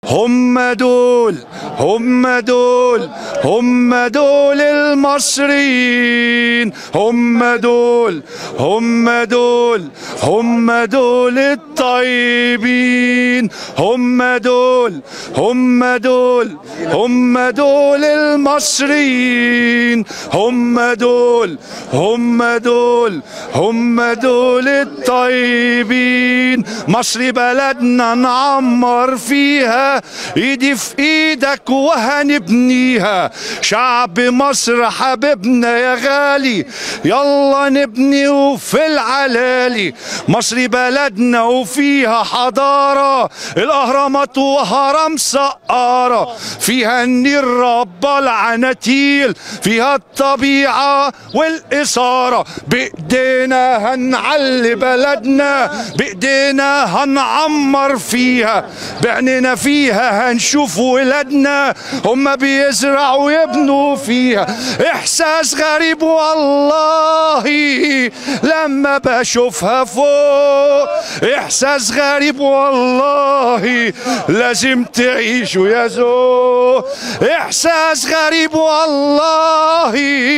هم دول هم دول هم دول المصريين هم دول هم دول هم دول الطيبين هم دول هم دول هم دول المصريين هم دول هم دول هم دول الطيبين مصر بلدنا نعمر فيها ايدي في ايدك وهنبنيها شعب مصر حبيبنا يا غالي يلا نبني وفي العلالي مصر بلدنا وفيها حضارة الاهرامات وهرم سقارة فيها النيل رب العناتيل فيها الطبيعة والإثارة بإيدينا هنعلي بلدنا بإيدينا هنعمر فيها بعنينا فيها هنشوف ولادنا هم بيزرعوا ويبنوا فيها إحساس غريب والله لما بشوفها فوق إحساس غريب والله لازم تعيشوا يا زو إحساس غريب والله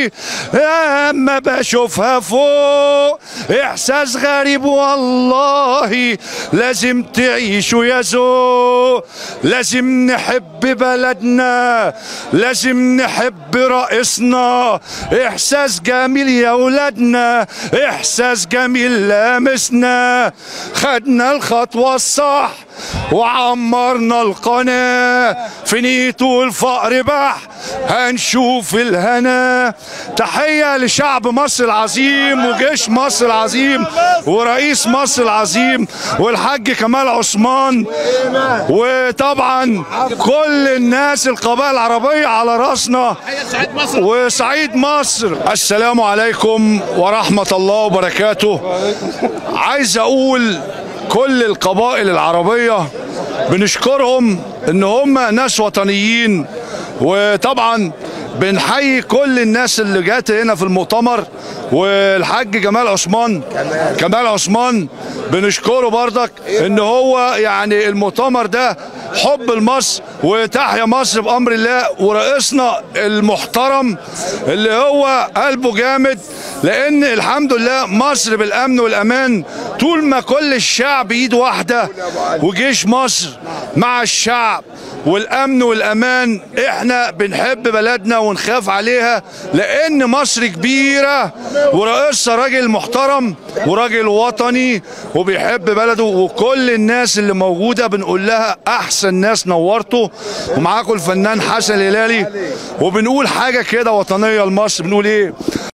لما بشوفها فوق إحساس غريب والله لازم تعيشوا يا زو لازم نحب بلدنا لازم نحب رئيسنا إحساس جميل يا ولادنا إحساس جميل لامسنا خدنا الخطوة الصح وعمرنا القناة في نيته الفقر بح هنشوف الهنا تحية لشعب مصر العظيم وجيش مصر العظيم ورئيس مصر العظيم والحاج كمال عثمان وطبعا كل الناس القبائل العربية على راسنا وسعيد مصر السلام عليكم ورحمة الله وبركاته عايز اقول كل القبائل العربية بنشكرهم ان هم ناس وطنيين وطبعا بنحيي كل الناس اللي جات هنا في المؤتمر والحاج جمال عثمان كمال عثمان بنشكره برضك ان هو يعني المؤتمر ده حب لمصر وتحيا مصر بامر الله ورئيسنا المحترم اللي هو قلبه جامد لان الحمد لله مصر بالامن والامان طول ما كل الشعب ايد واحده وجيش مصر مع الشعب والامن والامان احنا بنحب بلدنا ونخاف عليها لان مصر كبيره ورئيسها راجل محترم وراجل وطني وبيحب بلده وكل الناس اللي موجوده بنقول لها احسن ناس نورتوا ومعاكم الفنان حسن الهلالي وبنقول حاجه كده وطنيه لمصر بنقول ايه